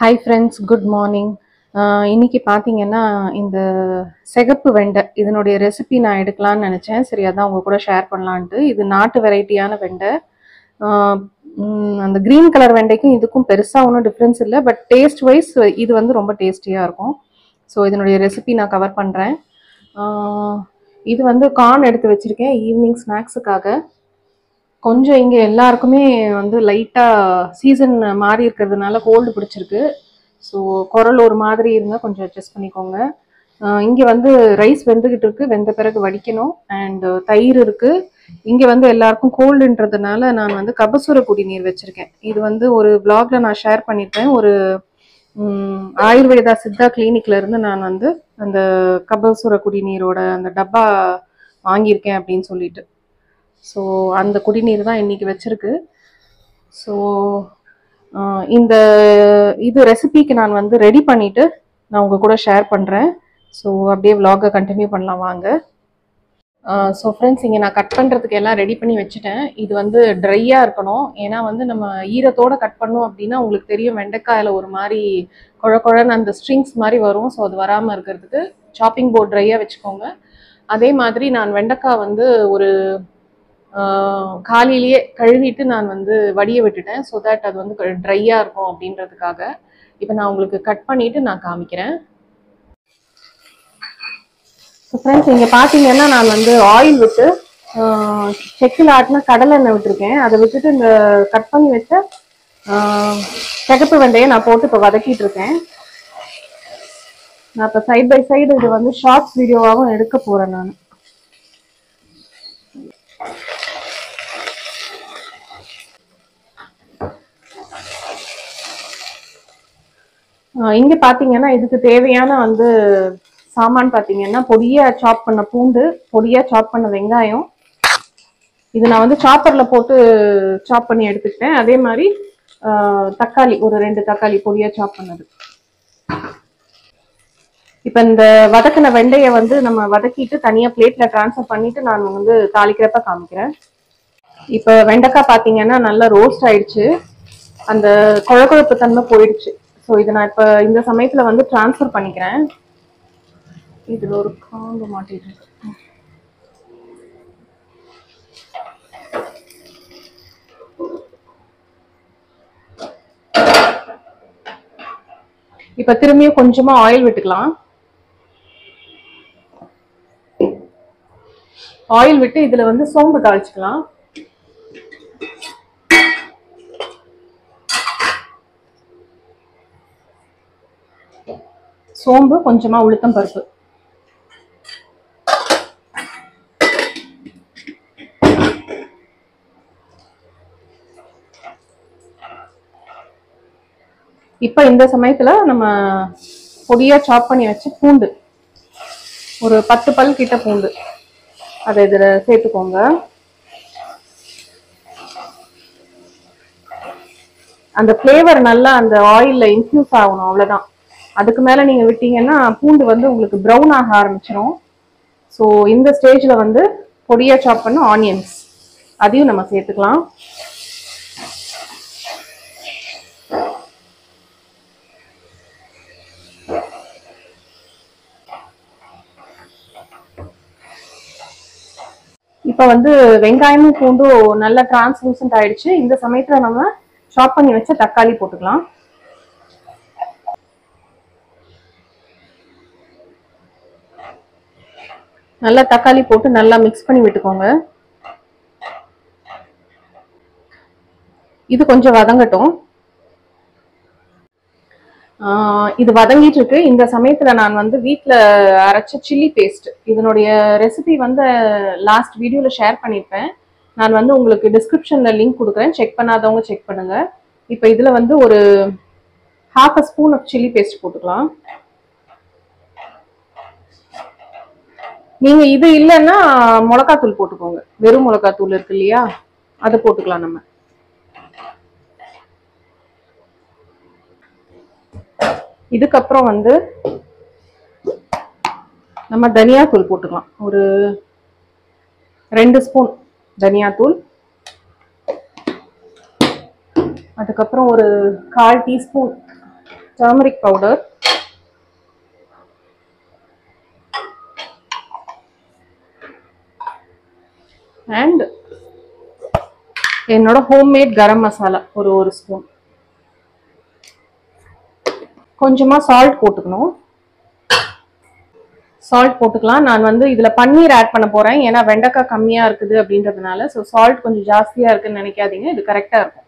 Hi friends good morning இன்னைக்கு பார்த்தீங்கன்னா இந்த சிகப்பு வெண்டை இதனுடைய ரெசிபி நான் எடுக்கலாம்னு நினச்சேன் சரி அதான் உங்க கூட ஷேர் பண்ணலான்ட்டு இது நாட்டு வெரைட்டியான வெண்டை ஆஹ் உம் அந்த க்ரீன் கலர் வெண்டைக்கும் இதுக்கும் பெருசாக ஒன்றும் டிஃப்ரென்ஸ் இல்லை பட் டேஸ்ட் வைஸ் இது வந்து ரொம்ப டேஸ்டியாக இருக்கும் ஸோ இதனுடைய ரெசிபி நான் கவர் பண்ணுறேன் இது வந்து கார்ன் எடுத்து வச்சுருக்கேன் ஈவினிங் ஸ்நாக்ஸுக்காக கொஞ்சம் இங்கே எல்லாருக்குமே வந்து லைட்டாக சீசன் மாறி இருக்கிறதுனால கோல்டு பிடிச்சிருக்கு ஸோ குரல் ஒரு மாதிரி இருந்தால் கொஞ்சம் அட்ஜஸ்ட் பண்ணிக்கோங்க இங்கே வந்து ரைஸ் வெந்துக்கிட்டு இருக்கு வெந்த பிறகு வடிக்கணும் அண்ட் தயிர் இருக்கு இங்கே வந்து எல்லாருக்கும் கோல்டுன்றதுனால நான் வந்து கபசுர குடிநீர் வச்சுருக்கேன் இது வந்து ஒரு பிளாக்ல நான் ஷேர் பண்ணியிருப்பேன் ஒரு ம், ஆயுர்வேதா சித்தா கிளினிக்ல இருந்து நான் வந்து அந்த கபசுர குடிநீரோட அந்த டப்பா வாங்கியிருக்கேன் அப்படின்னு சொல்லிட்டு ஸோ அந்த குடிநீர் தான் இன்னைக்கு வச்சிருக்கு ஸோ இந்த இது ரெசிபிக்கு நான் வந்து ரெடி பண்ணிட்டு நான் உங்க கூட ஷேர் பண்ணுறேன் ஸோ அப்படியே vlog-அ கண்டினியூ பண்ணலாம் வாங்க ஸோ ஃப்ரெண்ட்ஸ் இங்கே நான் கட் பண்ணுறதுக்கு எல்லாம் ரெடி பண்ணி வச்சுட்டேன் இது வந்து ட்ரையாக இருக்கணும் ஏன்னா வந்து நம்ம ஈரத்தோட கட் பண்ணோம் அப்படின்னா உங்களுக்கு தெரியும் வெண்டைக்காயில் ஒரு மாதிரி குழ குழன்னு அந்த ஸ்ட்ரிங்ஸ் மாதிரி வரும் ஸோ அது வராமல் இருக்கிறதுக்கு சாப்பிங் போர்ட் ட்ரையாக வச்சுக்கோங்க அதே மாதிரி நான் வெண்டைக்காய் வந்து ஒரு ஆஹ் காலையிலேயே கழுவிட்டு நான் வந்து வடிய விட்டுட்டேன் ஸோ தட் அது வந்து ட்ரையாக இருக்கும் அப்படின்றதுக்காக இப்போ நான் உங்களுக்கு கட் பண்ணிட்டு நான் காமிக்கிறேன் ஸோ ஃப்ரெண்ட்ஸ் இங்கே பார்த்தீங்கன்னா நான் வந்து ஆயில் விட்டு ஆஹ் செக்கில் ஆட்டின கடலை எண்ணெய் விட்டுருக்கேன் அதை விட்டுட்டு இந்த கட் பண்ணி வச்ச ஆஹ் சிகப்பு வெண்டையை நான் போட்டு இப்போ வதக்கிட்டு இருக்கேன் நான் இப்போ சைட் பை சைடு இது வந்து ஷார்ட்ஸ் வீடியோவாகவும் எடுக்க போகிறேன் நான் ஆஹ் இங்க பாத்தீங்கன்னா இதுக்கு தேவையான வந்து சாமான் பாத்தீங்கன்னா பொடியா சாப் பண்ண பூண்டு பொடியா சாப் பண்ண வெங்காயம் இது நான் வந்து சாப்பர்ல போட்டு சாப் பண்ணி எடுத்துக்கிட்டேன் அதே மாதிரி ஆஹ் தக்காளி ஒரு ரெண்டு தக்காளி பொடியா சாப் பண்ணது இப்ப இந்த வதக்கின வெண்டைய வந்து நம்ம வதக்கிட்டு தனியா பிளேட்ல ட்ரான்ஸ்ஃபர் பண்ணிட்டு நான் வந்து தாளிக்கிறப்ப காமிக்கிறேன் இப்ப வெண்டைக்காய் பாத்தீங்கன்னா நல்லா ரோஸ்ட் ஆயிடுச்சு அந்த குழகுழப்பு தன்மை போயிடுச்சு ஸோ இதை நான் இப்போ இந்த சமயத்தில் வந்து ட்ரான்ஸ்ஃபர் பண்ணிக்கிறேன் இதில் ஒரு காம்பு மாட்டிட்டு இருக்கு. இப்போ திரும்பியும் கொஞ்சமா ஆயில் விட்டுக்கலாம் ஆயில் விட்டு இதுல வந்து சோம்பு தாளிச்சுக்கலாம் சோம்பு கொஞ்சமா உளுத்தம் பருப்பு இப்ப இந்த சமயத்துல நம்ம பொடியா சாப் பண்ணி வச்ச பூண்டு ஒரு பத்து பல் கிட்ட பூண்டு அதை இதுல சேர்த்துக்கோங்க அந்த ஃப்ளேவர் நல்லா அந்த ஆயில்ல இன்ஃபியூஸ் ஆகணும் அவ்வளவுதான் அதுக்கு மேல நீங்க விட்டீங்கன்னா பூண்டு வந்து உங்களுக்கு ப்ரௌன் ஆக ஆரம்பிச்சிடும் ஸோ இந்த ஸ்டேஜ்ல வந்து பொடியா சாப் பண்ண ஆனியன்ஸ் அதையும் நம்ம சேர்த்துக்கலாம் இப்போ வந்து வெங்காயமும் பூண்டும் நல்லா டிரான்ஸ்லூசன்ட் ஆயிடுச்சு இந்த சமயத்துல நம்ம சாப் பண்ணி வச்ச தக்காளி போட்டுக்கலாம் நல்லா தக்காளி போட்டு நல்லா மிக்ஸ் பண்ணி விட்டுக்கோங்க இது கொஞ்சம் வதங்கட்டும் ஆஹ் இது வதங்கிட்டு இருக்கு இந்த சமயத்துல நான் வந்து வீட்ல அரைச்ச சில்லி பேஸ்ட் இதனுடைய ரெசிபி வந்து லாஸ்ட் வீடியோல ஷேர் பண்ணியிருப்பேன் நான் வந்து உங்களுக்கு டிஸ்கிரிப்ஷன்ல லிங்க் கொடுக்குறேன் செக் பண்ணாதவங்க செக் பண்ணுங்க இப்போ இதுல வந்து ஒரு half a spoon of chilli paste போட்டுக்கலாம் நீங்க இது இல்லைன்னா மிளகாத்தூள் போட்டுக்கோங்க வெறும் மிளகாத்தூள் இருக்கு இல்லையா அதை போட்டுக்கலாம் நம்ம இதுக்கப்புறம் வந்து நம்ம தனியாத்தூள் போட்டுக்கலாம் ஒரு ரெண்டு ஸ்பூன் தனியாத்தூள் அதுக்கப்புறம் ஒரு கால் டீஸ்பூன் டர்மரிக் பவுடர் அண்ட் என்னோட ஹோம்மேட் கரம் மசாலா ஒரு ஒரு ஸ்பூன் கொஞ்சமா சால்ட் போட்டுக்கணும் சால்ட் போட்டுக்கலாம் நான் வந்து இதுல பன்னீர் ஆட் பண்ண போறேன் ஏன்னா வெண்டைக்காய் கம்மியா இருக்குது அப்படின்றதுனால ஸோ சால்ட் கொஞ்சம் ஜாஸ்தியா இருக்குன்னு நினைக்காதீங்க இது கரெக்டா இருக்கும்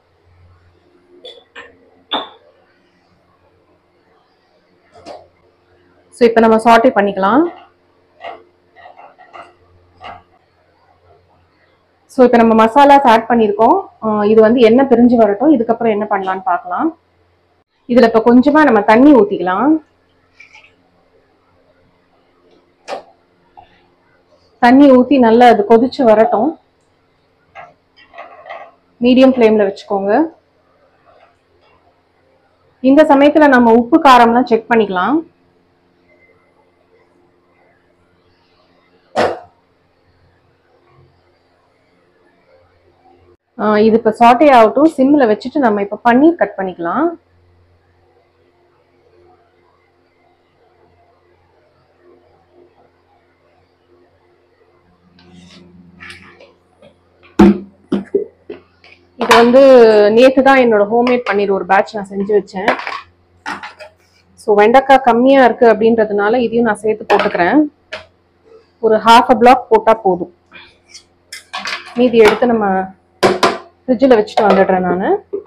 ஸோ இப்போ நம்ம சாட்டே பண்ணிக்கலாம் ஸோ இப்போ நம்ம மசாலாஸ் ஆட் பண்ணியிருக்கோம் அஹ் இது வந்து எண்ணெய் பிரிஞ்சு வரட்டும் இதுக்கப்புறம் என்ன பண்ணலான்னு பார்க்கலாம் இதில் இப்போ கொஞ்சமாக நம்ம தண்ணி ஊற்றிக்கலாம் தண்ணி ஊற்றி நல்லா அது கொதிச்சு வரட்டும் மீடியம் ஃப்ளேமில் வச்சுக்கோங்க இந்த சமயத்தில் நம்ம உப்பு காரம்லாம் செக் பண்ணிக்கலாம் ஆஹ் இது இப்போ சாட்டே ஆகட்டும் சிம்மில் வச்சுட்டு நம்ம இப்போ பன்னீர் கட் பண்ணிக்கலாம் இது வந்து நேற்று தான் என்னோட ஹோம்மேட் பன்னீர் ஒரு பேட்ச் நான் செஞ்சு வச்சேன் ஸோ வெண்டைக்காய் கம்மியாக இருக்குது அப்படின்றதுனால இதையும் நான் சேர்த்து போட்டுக்கிறேன் ஒரு ஹாஃப் அ பிளாக் போட்டால் போதும் மீதி எடுத்து நம்ம ஃப்ரிட்ஜில் வச்சுட்டு வந்துடுறேன் நான்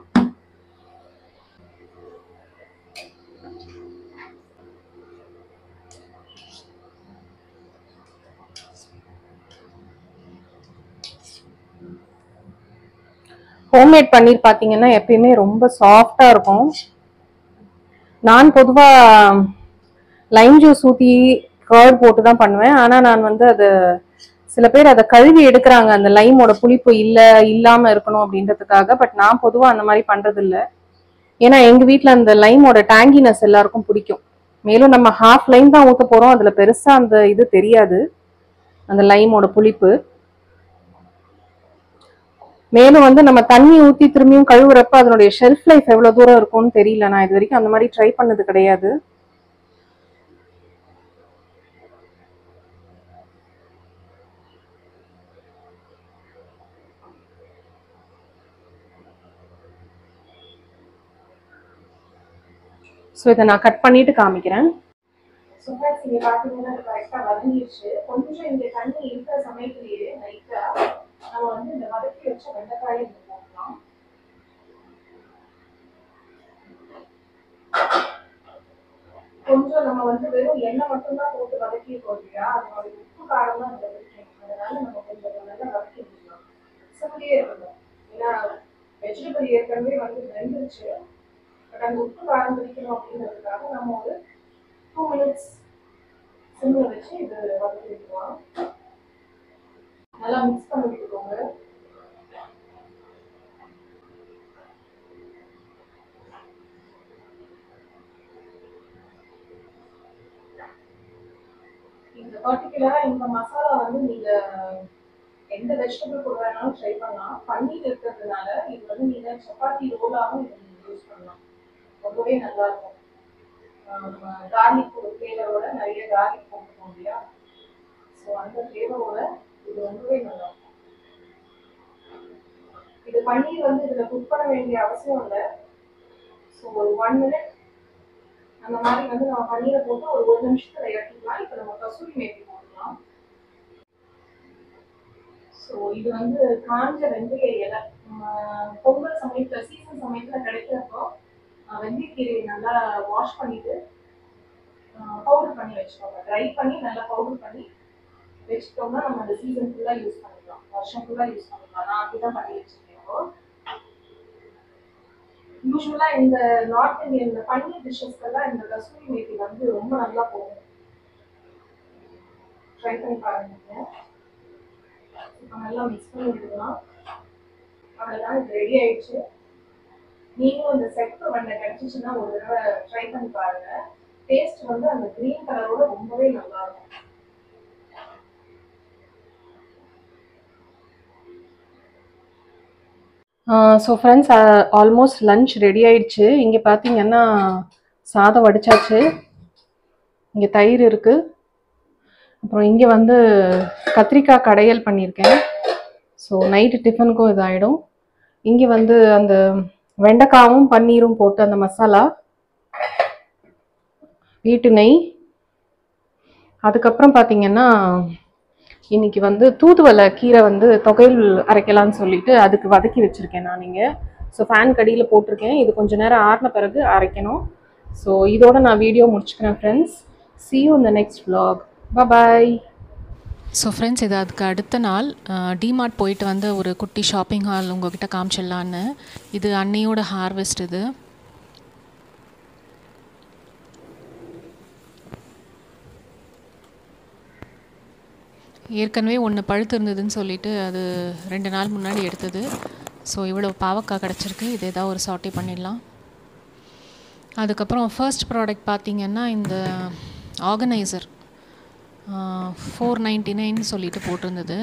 ஹோம்மேட் பன்னீர் பார்த்தீங்கன்னா எப்பயுமே ரொம்ப சாஃப்டாக இருக்கும் நான் பொதுவாக லைம் ஜூஸ் ஊற்றி கர்ட் போட்டு தான் பண்ணுவேன் ஆனால் நான் வந்து அது சில பேர் அதை கழுவி எடுக்கிறாங்க அந்த லைமோட புளிப்பு இல்லை இல்லாமல் இருக்கணும் அப்படின்றதுக்காக பட் நான் பொதுவாக அந்த மாதிரி பண்ணுறது இல்ல ஏன்னா எங்கள் வீட்டில் அந்த லைமோட டேங்கினஸ் எல்லாருக்கும் பிடிக்கும் மேலும் நம்ம ஹாஃப் லைம் தான் ஊற்ற போகிறோம் அதில் பெருசாக அந்த இது தெரியாது அந்த லைமோட புளிப்பு மேலும் வந்து நம்ம தண்ணி ஊற்றி திரும்பியும் கழுவுறப்ப அதனுடைய ஷெல்ஃப் லைஃப் எவ்வளோ தூரம் இருக்கும்னு தெரியல நான் இது வரைக்கும் அந்த மாதிரி ட்ரை பண்ணது கிடையாது ஸோ இதை நான் கட் பண்ணிட்டு காமிக்கிறேன் ஸோ ஃப்ரெண்ட்ஸ் இங்கே பார்த்தீங்கன்னா இது கரெக்டாக வதங்கிடுச்சு கொஞ்சம் இங்கே தண்ணி இருக்கிற சமயத்திலேயே லைட்டாக நம்ம வந்து இந்த வதக்கி வச்ச வெண்டைக்காயை இங்கே போடலாம் கொஞ்சம் நம்ம வந்து வெறும் எண்ணெய் மட்டும்தான் போட்டு வதக்கியிருக்கோம் இல்லையா அதனுடைய உப்பு காரம் தான் இதில் இருக்கணும் அதனால நம்ம கொஞ்சம் நல்லா வதக்கி விட்டுக்கலாம் சிம்லேயே இருக்கணும் ஏன்னா வெஜிடபிள் ஏற்கனவே வந்து வெந்துருச்சு பட் அந்த உப்பு காரம் பிடிக்கணும் அப்படின்றதுக்காக நம்ம ஒரு டூ மினிட்ஸ் சிம்மில் வச்சு இது வதக்கி விட்டுக்கலாம் நல்லா மிக்ஸ் பண்ணி விட்டுக்கோங்க இந்த பர்டிகுலரா இந்த மசாலா வந்து நீங்க எந்த வெஜிடபிள் கூட வேணாலும் ட்ரை பண்ணலாம் பன்னீர் இருக்கிறதுனால இது வந்து நீங்க சப்பாத்தி ரோலாகவும் இது நீங்க யூஸ் பண்ணலாம் ரொம்பவே நல்லா இருக்கும் கார்லிக் ஃப்ளேவரோட நிறைய கார்லிக் போட்டுக்கோம் இல்லையா ஸோ அந்த ஃப்ளேவரோட இது ரொம்பவே நல்லா இருக்கும் இது பன்னீர் வந்து இதுல குக் பண்ண வேண்டிய அவசியம் இல்லை ஸோ ஒரு ஒன் மினிட் அந்த மாதிரி வந்து நம்ம பன்னீரை போட்டு ஒரு ஒரு நிமிஷத்துல இறக்கிக்கலாம் இப்போ நம்ம கசூரி மேத்தி போடலாம் ஸோ இது வந்து காஞ்ச வெந்தய இலை நம்ம பொங்கல் சமயத்துல சீசன் சமயத்துல கிடைக்கிறப்போ அஹ், வெந்தயக்கீரையை நல்லா வாஷ் பண்ணிட்டு பவுடர் பண்ணி வச்சுக்கோங்க ட்ரை பண்ணி நல்லா பவுடர் பண்ணி வச்சுட்டோம்னா நம்ம அந்த சீசன் ஃபுல்லாக யூஸ் பண்ணிக்கலாம் வருஷம் ஃபுல்லாக யூஸ் பண்ணிக்கலாம் நான் அப்படிதான் பண்ணி வச்சிருக்கேன் இப்போ யூஸ்வலா இந்த நார்த் இந்தியன் இந்த பன்னீர் டிஷ்ஷஸ்க்கெல்லாம் இந்த கசூரி மேத்தி வந்து ரொம்ப நல்லா போகும் ட்ரை பண்ணி பாருங்க இப்போ நல்லா மிக்ஸ் பண்ணி விட்டுக்கலாம் அவ்வளோதான் இது ரெடி ஆயிடுச்சு நீங்களும் இந்த செப்பு வண்டை கிடைச்சிச்சுன்னா ஒரு தடவை ட்ரை பண்ணி பாருங்க டேஸ்ட் வந்து அந்த கிரீன் கலரோட ரொம்பவே நல்லா இருக்கும் so friends almost lunch ready ஆயிடுச்சு இங்கே பார்த்தீங்கன்னா சாதம் வடிச்சாச்சு இங்கே தயிர் இருக்குது அப்புறம் இங்கே வந்து கத்திரிக்காய் கடையல் பண்ணியிருக்கேன் ஸோ நைட்டு டிஃபனுக்கும் இதாகிடும் இங்கே வந்து அந்த வெண்டைக்காவும் பன்னீரும் போட்டு அந்த மசாலா வீட்டு நெய் அதுக்கப்புறம் பார்த்தீங்கன்னா இன்னைக்கு வந்து தூதுவளை கீரை வந்து தொகையில் அரைக்கலாம்னு சொல்லிட்டு அதுக்கு வதக்கி வச்சுருக்கேன் நான் இங்கே ஸோ ஃபேன் கடியில் போட்டிருக்கேன் இது கொஞ்ச நேரம் ஆறின பிறகு அரைக்கணும் ஸோ இதோட நான் வீடியோ முடிச்சுக்கிறேன் friends see you in the next vlog bye bye so friends இது அதுக்கு அடுத்த நாள் டிமார்ட் போயிட்டு வந்து ஒரு குட்டி ஷாப்பிங் ஹால் உங்ககிட்ட காமிச்சிடலான்னு இது அன்னையோட ஹார்வெஸ்ட் இது ஏற்கனவே ஒன்று பழுத்து இருந்ததுன்னு சொல்லிட்டு அது ரெண்டு நாள் முன்னாடி எடுத்தது ஸோ இவ்வளோ பாவக்காய் கிடச்சிருக்கு இது ஏதாவது ஒரு சாட்டே பண்ணிடலாம் அதுக்கப்புறம் ஃபர்ஸ்ட் ப்ராடக்ட் பார்த்தீங்கன்னா இந்த ஆர்கனைசர் ஃபோர் நைன்டி நைன் சொல்லிட்டு போட்டிருந்தது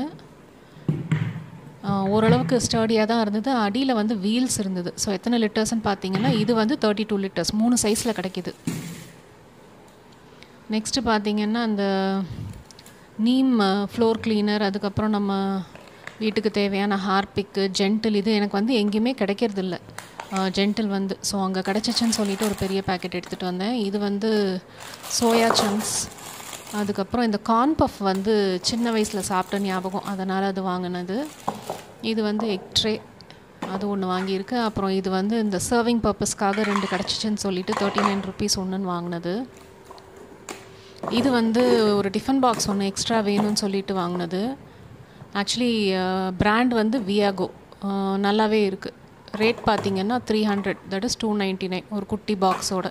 ஆஹ் ஓரளவுக்கு ஸ்டடியாக தான் இருந்தது அடியில் வந்து வீல்ஸ் இருந்தது ஸோ எத்தனை லிட்டர்ஸ்னு பார்த்தீங்கன்னா இது வந்து தேர்ட்டி டூ லிட்டர்ஸ் மூணு சைஸில் கிடைக்கிது நெக்ஸ்ட்டு பார்த்தீங்கன்னா அந்த நீம் ஃப்ளோர் கிளீனர் அதுக்கப்புறம் நம்ம வீட்டுக்கு தேவையான ஹார்பிக்கு ஜென்டில் இது எனக்கு வந்து எங்கேயுமே கிடைக்கிறதில்ல ஜென்டில் வந்து ஸோ அங்கே கிடச்சிச்சின்னு சொல்லிட்டு ஒரு பெரிய பேக்கெட் எடுத்துகிட்டு வந்தேன் இது வந்து சோயா சங்க்ஸ் அதுக்கப்புறம் இந்த கார்ன் பஃப் வந்து சின்ன வயசில் சாப்பிட்ட ஞாபகம் அதனால் அது வாங்கினது இது வந்து எக் ட்ரே அது ஒன்று வாங்கியிருக்கு அப்புறம் இது வந்து இந்த சர்விங் பர்பஸ்க்காக ரெண்டு கிடச்சிச்சின்னு சொல்லிட்டு தேர்ட்டி நைன் ருபீஸ் ஒன்றுன்னு வாங்கினது இது வந்து ஒரு டிஃபன் பாக்ஸ் ஒன்று எக்ஸ்ட்ரா வேணும்னு சொல்லிட்டு வாங்கினது ஆக்சுவலி பிராண்ட் வந்து வியாகோ நல்லாவே இருக்குது ரேட் பார்த்தீங்கன்னா three hundred that is two ninety nine ஒரு குட்டி பாக்ஸோட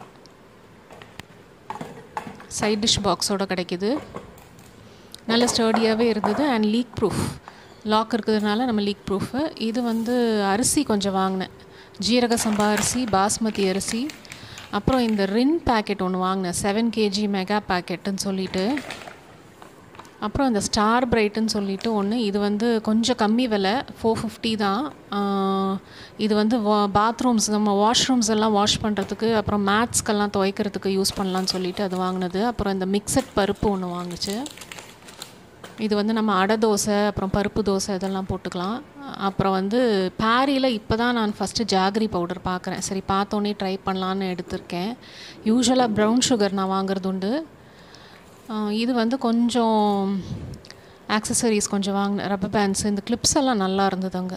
சைட் டிஷ் பாக்ஸோட கிடைக்கிது நல்ல ஸ்டர்டியாகவே இருந்தது அண்ட் லீக் ப்ரூஃப் லாக் இருக்கிறதுனால நம்ம லீக் ப்ரூஃபு இது வந்து அரிசி கொஞ்சம் வாங்கினேன் ஜீரக சம்பா அரிசி பாஸ்மதி அரிசி அப்புறம் இந்த ரின் பேக்கெட் ஒன்று வாங்கினேன் செவன் கேஜி மெகா பேக்கெட்டுன்னு சொல்லிட்டு அப்புறம் இந்த ஸ்டார் பிரைட்டுன்னு சொல்லிட்டு ஒன்று இது வந்து கொஞ்சம் கம்மி விலை ஃபோர் ஃபிஃப்டி தான் ஆஹ் இது வந்து வா பாத்ரூம்ஸ் நம்ம வாஷ்ரூம்ஸ் எல்லாம் வாஷ் பண்ணுறதுக்கு அப்புறம் மேட்ஸ்க்கெல்லாம் துவைக்கிறதுக்கு யூஸ் பண்ணலான்னு சொல்லிட்டு அது வாங்கினது அப்புறம் இந்த மிக்சட் பருப்பு ஒன்று வாங்குச்சு இது வந்து நம்ம அடை தோசை அப்புறம் பருப்பு தோசை இதெல்லாம் போட்டுக்கலாம் அப்புறம் வந்து பாரியில் இப்போ தான் நான் ஃபஸ்ட்டு ஜாகரி பவுடர் பார்க்குறேன் சரி பார்த்தோன்னே ட்ரை பண்ணலான்னு எடுத்திருக்கேன் யூஸ்வலாக ப்ரௌன் சுகர் நான் வாங்குறது உண்டு ஆஹ் இது வந்து கொஞ்சம் ஆக்சசரிஸ் கொஞ்சம் வாங்கினேன் ரப்பர் பேண்ட்ஸ் இந்த கிளிப்ஸ் எல்லாம் நல்லா இருந்தது அங்கே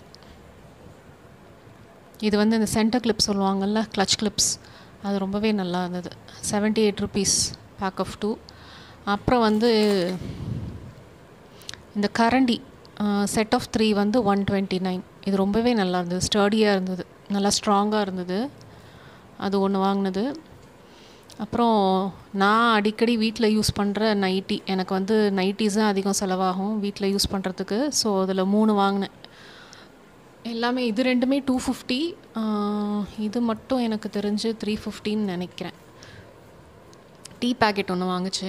இது வந்து இந்த சென்டர் கிளிப் சொல்லுவாங்கள்ல கிளச் கிளிப்ஸ் அது ரொம்பவே நல்லா இருந்தது seventy eight rupees pack of two அப்புறம் வந்து இந்த கரண்டி செட் ஆஃப் த்ரீ வந்து ஒன் டுவெண்ட்டி நைன் இது ரொம்பவே நல்லா இருந்தது ஸ்டர்டியாக இருந்தது நல்லா ஸ்ட்ராங்காக இருந்தது அது ஒன்று வாங்கினது அப்புறம் நான் அடிக்கடி வீட்டில் யூஸ் பண்ணுற நைட்டி எனக்கு வந்து நைட்டிஸ் தான் அதிகம் செலவாகும் வீட்டில் யூஸ் பண்ணுறதுக்கு ஸோ அதில் மூணு வாங்கினேன் எல்லாமே இது ரெண்டுமே டூ ஃபிஃப்டி இது மட்டும் எனக்கு தெரிஞ்சு த்ரீ ஃபிஃப்டின்னு நினைக்கிறேன் டீ பேக்கெட் ஒன்று வாங்குச்சு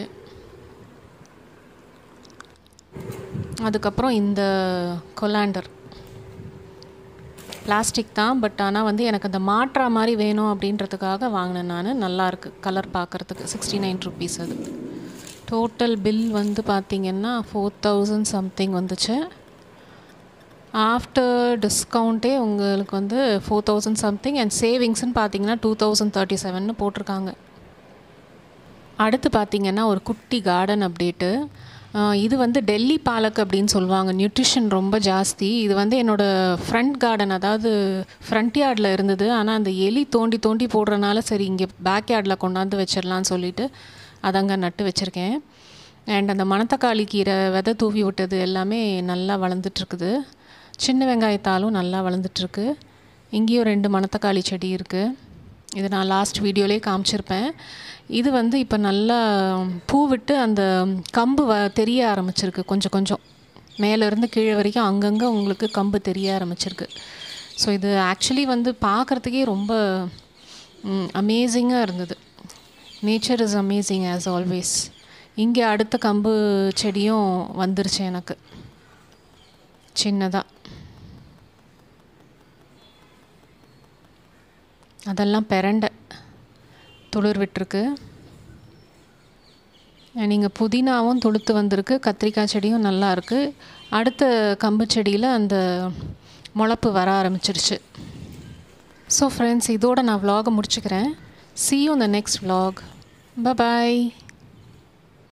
அதுக்கப்புறம் இந்த கொலாண்டர் பிளாஸ்டிக் தான் பட் ஆனால் வந்து எனக்கு அந்த மாற்றா மாதிரி வேணும் அப்படின்றதுக்காக வாங்கினேன் நான் நல்லா இருக்கு கலர் பார்க்குறதுக்கு சிக்ஸ்டி நைன் ருபீஸ் அது டோட்டல் பில் வந்து பார்த்திங்கன்னா ஃபோர் தௌசண்ட் சம்திங் வந்துச்சு ஆஃப்டர் டிஸ்கவுண்ட்டே உங்களுக்கு வந்து ஃபோர் தௌசண்ட் சம்திங் அண்ட் சேவிங்ஸ்னு பார்த்தீங்கன்னா டூ தௌசண்ட் தேர்ட்டி செவன்னு போட்டிருக்காங்க அடுத்து பார்த்தீங்கன்னா ஒரு குட்டி கார்டன் அப்டேட்டு இது வந்து டெல்லி பாலக் அப்படின்னு சொல்லுவாங்க நியூட்ரிஷன் ரொம்ப ஜாஸ்தி இது வந்து என்னோடய ஃப்ரண்ட் கார்டன் அதாவது ஃப்ரண்ட் யார்டில் இருந்தது ஆனால் அந்த எலி தோண்டி தோண்டி போடுறனால சரி இங்கே பேக் யார்டில் கொண்டாந்து வச்சிடலான்னு சொல்லிட்டு அதை அங்கே நட்டு வச்சுருக்கேன் அண்ட் அந்த மணத்தக்காளி கீரை விதை தூவி விட்டது எல்லாமே நல்லா வளர்ந்துட்டுருக்குது சின்ன வெங்காயத்தாலும் நல்லா வளர்ந்துட்டுருக்கு இங்கேயும் ரெண்டு மணத்தக்காளி செடி இருக்குது இது நான் லாஸ்ட் வீடியோலேயே காமிச்சிருப்பேன் இது வந்து இப்போ நல்லா பூ விட்டு அந்த கம்பு வ தெரிய ஆரம்பிச்சிருக்கு கொஞ்சம் கொஞ்சம் மேலேருந்து கீழே வரைக்கும் அங்கங்கே உங்களுக்கு கம்பு தெரிய ஆரம்பிச்சிருக்கு ஸோ இது ஆக்சுவலி வந்து பார்க்குறதுக்கே ரொம்ப அமேசிங்காக இருந்தது nature is amazing as always இங்கே அடுத்த கம்பு செடியும் வந்துருச்சு எனக்கு சின்னதாக அதெல்லாம் பெரண்டை துளிர் விட்டுருக்கு நீங்கள் புதினாவும் துளுத்து வந்திருக்கு கத்திரிக்காய் செடியும் நல்லா இருக்குது அடுத்த கம்பு செடியில் அந்த முளப்பு வர ஆரம்பிச்சிருச்சு ஸோ ஃப்ரெண்ட்ஸ் இதோட நான் vlog-அ முடிச்சுக்கிறேன் see you in the next vlog bye bye